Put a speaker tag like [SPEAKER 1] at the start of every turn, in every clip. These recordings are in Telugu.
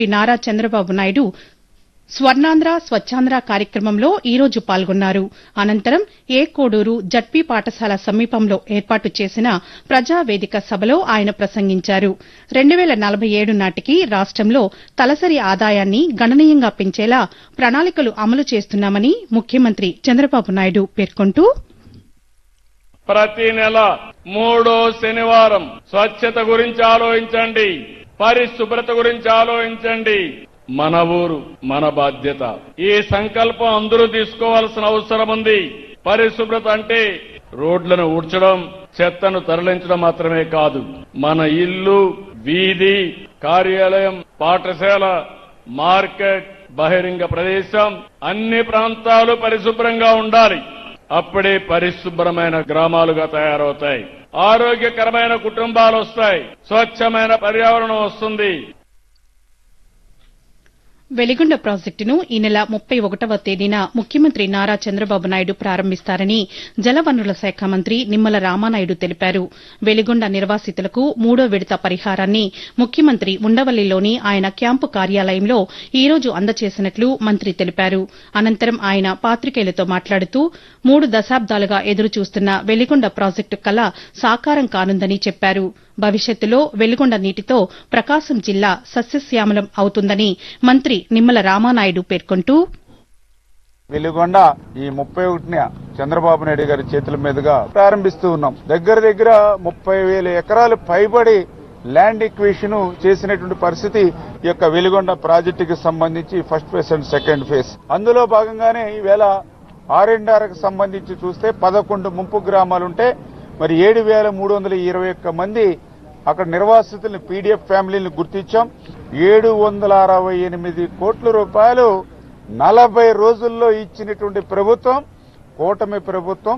[SPEAKER 1] నారా చంద్రబాబు నాయుడు స్వర్ణాంధ్ర స్వచ్ఛాంధ్ర కార్యక్రమంలో ఈ రోజు పాల్గొన్నారు అనంతరం ఏ కోడూరు జడ్పీ పాఠశాల సమీపంలో ఏర్పాటు చేసిన ప్రజావేదిక సభలో ఆయన ప్రసంగించారు రెండు వేల నలభై ఏడు నాటికి రాష్టంలో తలసరి ఆదాయాన్ని గణనీయంగా పెంచేలా ప్రణాళికలు అమలు చేస్తున్నామని ముఖ్యమంత్రి చంద్రబాబు నాయుడు పేర్కొంటూ
[SPEAKER 2] ప్రతి నెల మూడో శనివారం స్వచ్ఛత గురించి ఆలోచించండి పరిశుభ్రత గురించి ఆలోచించండి మన ఊరు మన బాధ్యత ఈ సంకల్పం అందరూ తీసుకోవాల్సిన అవసరం ఉంది పరిశుభ్రత అంటే రోడ్లను ఊడ్చడం చెత్తను తరలించడం మాత్రమే కాదు మన ఇల్లు వీధి కార్యాలయం పాఠశాల మార్కెట్ బహిరంగ ప్రదేశం అన్ని ప్రాంతాలు పరిశుభ్రంగా ఉండాలి అప్పుడే పరిశుభ్రమైన గ్రామాలుగా తయారవుతాయి ఆరోగ్యకరమైన కుటుంబాలు వస్తాయి స్వచ్ఛమైన పర్యావరణం వస్తుంది
[SPEAKER 1] వెలిగొండ ప్రాజెక్టును ఈ నెల ముప్పై ఒకటవ తేదీన ముఖ్యమంత్రి నారా చంద్రబాబు నాయుడు ప్రారంభిస్తారని జలవనరుల శాఖ మంత్రి నిమ్మల రామానాయుడు తెలిపారు వెలిగొండ నిర్వాసితులకు మూడో విడత పరిహారాన్ని ముఖ్యమంత్రి ఉండవల్లిలోని ఆయన క్యాంపు కార్యాలయంలో ఈ రోజు అందజేసినట్లు మంత్రి తెలిపారు అనంతరం ఆయన పాతికేయులతో మాట్లాడుతూ మూడు దశాబ్దాలుగా ఎదురుచూస్తున్న వెలిగొండ ప్రాజెక్టు కల సాకారం కానుందని చెప్పారు భవిష్యత్తులో వెలిగొండ నీటితో ప్రకాశం జిల్లా సస్యశ్యామలం అవుతుందని మంత్రి నిమ్మల రామానాయుడు పేర్కొంటూ
[SPEAKER 3] వెలుగొండ ఈ ముప్పై ఒకటిన చంద్రబాబు నాయుడు గారి చేతుల మీదుగా ప్రారంభిస్తూ ఉన్నాం దగ్గర దగ్గర ముప్పై వేల ఎకరాలు పైబడి ల్యాండ్ ఎక్వేషన్ చేసినటువంటి పరిస్థితి ఈ యొక్క వెలుగొండ ప్రాజెక్టుకి సంబంధించి first phase and second phase అందులో భాగంగానే ఈవేళ ఆర్ అండ్ ఆర్ కి సంబంధించి చూస్తే పదకొండు ముంపు గ్రామాలుంటే మరి ఏడు వేల మూడు వందల ఇరవై ఒక్క మంది అక్కడ నిర్వాసితుల్ని పీడీఎఫ్ ఫ్యామిలీని గుర్తించాం ఏడు వందల అరవై ఎనిమిది కోట్ల రూపాయలు నలభై రోజుల్లో ఇచ్చినటువంటి ప్రభుత్వం కూటమి ప్రభుత్వం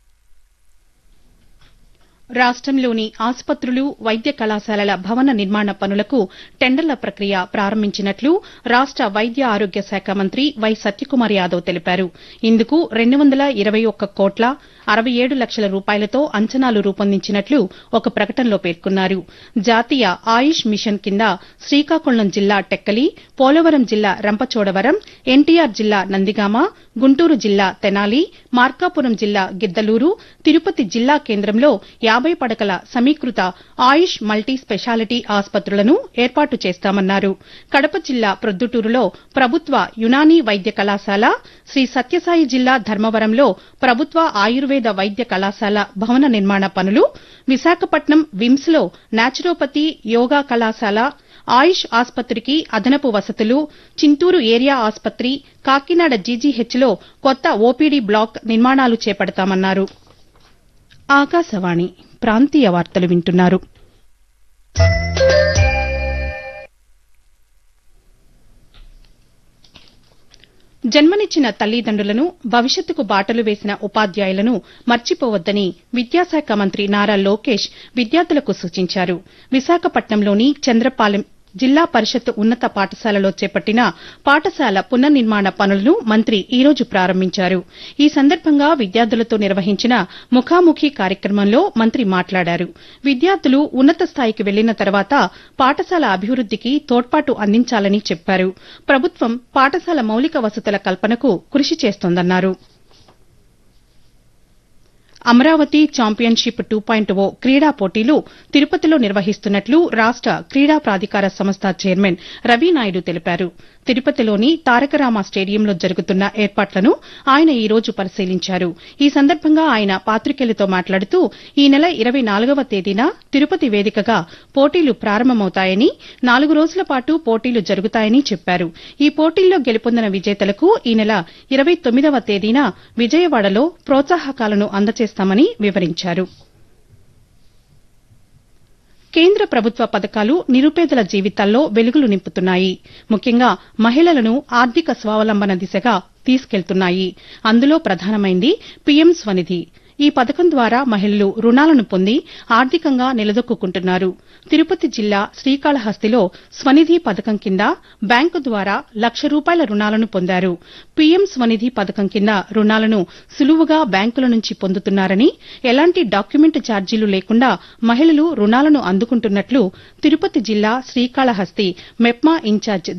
[SPEAKER 1] రాష్టంలోని ఆసుపత్రులు వైద్య కళాశాలల భవన నిర్మాణ పనులకు టెండర్ల ప్రక్రియ ప్రారంభించినట్లు రాష్ట వైద్య ఆరోగ్య శాఖ మంత్రి వై సత్యకుమార్ యాదవ్ తెలిపారు ఇందుకు రెండు వందల ఇరవై ఒక్క కోట్ల అరవై ఏడు లక్షల రూపాయలతో అంచనాలు రూపొందించినట్లు ఒక ప్రకటనలో పేర్కొన్నారు జాతీయ ఆయుష్ మిషన్ కింద శ్రీకాకుళం జిల్లా టెక్కలి పోలవరం జిల్లా రంపచోడవరం ఎన్టీఆర్ జిల్లా నందిగామ గుంటూరు జిల్లా తెనాలి మార్కాపురం జిల్లా గిద్దలూరు తిరుపతి జిల్లా కేంద్రంలో యాబై పడకల సమీకృత ఆయుష్ మల్టీ స్పెషాలిటీ ఆసుపత్రులను ఏర్పాటు చేస్తామన్నారు కడప జిల్లా ప్రొద్దుటూరులో ప్రభుత్వ యునానీ వైద్య కళాశాల శ్రీ సత్యసాయి జిల్లా ధర్మవరంలో ప్రభుత్వ ఆయుర్వేద వైద్య కళాశాల భవన నిర్మాణ పనులు విశాఖపట్నం విమ్స్ లో నాచురోపతి యోగా కళాశాల ఆయుష్ ఆసుపత్రికి అదనపు వసతులు చింతూరు ఏరియా ఆసుపత్రి కాకినాడ జీజీహెచ్లో కొత్త ఓపీడీ బ్లాక్ నిర్మాణాలు చేపడతామన్నారు ఆకాశవాణి ప్రాంతీయ వార్తలు వింటున్నారు జన్మనిచ్చిన తల్లిదండ్రులను భవిష్యత్తుకు బాటలు వేసిన ఉపాధ్యాయులను మర్చిపోవద్దని విద్యాశాఖ మంత్రి నారా లోకేష్ విద్యార్థులకు సూచించారు విశాఖపట్నంలోని చంద్రపాలెం జిల్లా పరిషత్ ఉన్నత పాఠశాలలో చేపట్టిన పాఠశాల పునర్నిర్మాణ పనులను మంత్రి ఈ రోజు ప్రారంభించారు ఈ సందర్భంగా విద్యార్థులతో నిర్వహించిన ముఖాముఖి కార్యక్రమంలో మంత్రి మాట్లాడారు విద్యార్థులు ఉన్నత స్థాయికి వెళ్లిన తర్వాత పాఠశాల అభివృద్దికి తోడ్పాటు అందించాలని చెప్పారు ప్రభుత్వం పాఠశాల మౌలిక వసతుల కల్పనకు కృషి చేస్తోందన్నారు Amaravati championship two point O క్రీడా పోటీలు తిరుపతిలో నిర్వహిస్తున్నట్లు రాష్ట క్రీడా ప్రాధికార సంస్థ చైర్మన్ రవినాయుడు తెలిపారు తిరుపతిలోని తారకరామ స్టేడియంలో జరుగుతున్న ఏర్పాట్లను ఆయన ఈ రోజు పరిశీలించారు ఈ సందర్భంగా ఆయన పాతికేయులతో మాట్లాడుతూ ఈ నెల ఇరవై నాలుగవ తేదీన తిరుపతి వేదికగా పోటీలు ప్రారంభమవుతాయని నాలుగు రోజుల పాటు పోటీలు జరుగుతాయని చెప్పారు ఈ పోటీల్లో గెలుపొందిన విజేతలకు ఈ నెల ఇరవై తొమ్మిదవ తేదీన విజయవాడలో ప్రోత్సాహకాలను అందజేస్తామని వివరించారు కేంద్ర ప్రభుత్వ పథకాలు నిరుపేదల జీవితాల్లో వెలుగులు నింపుతున్నాయి ముఖ్యంగా మహిళలను ఆర్థిక స్వావలంబన దిశగా తీసుకెళ్తున్నాయి అందులో ప్రధానమైంది పీఎం స్వనిధి ఈ పథకం ద్వారా మహిళలు రుణాలను పొంది ఆర్థికంగా నిలదొక్కుంటున్నారు తిరుపతి జిల్లా శ్రీకాళహస్తిలో స్వనిధి పథకం కింద బ్యాంకు ద్వారా లక్ష రూపాయల రుణాలను పొందారు పీఎం స్వనిధి పథకం కింద రుణాలను సులువుగా బ్యాంకుల నుంచి పొందుతున్నారని ఎలాంటి డాక్యుమెంట్ ఛార్జీలు లేకుండా మహిళలు రుణాలను అందుకుంటున్నట్లు తిరుపతి జిల్లా శ్రీకాళహస్తి మెప్మా ఇన్ఛార్జ్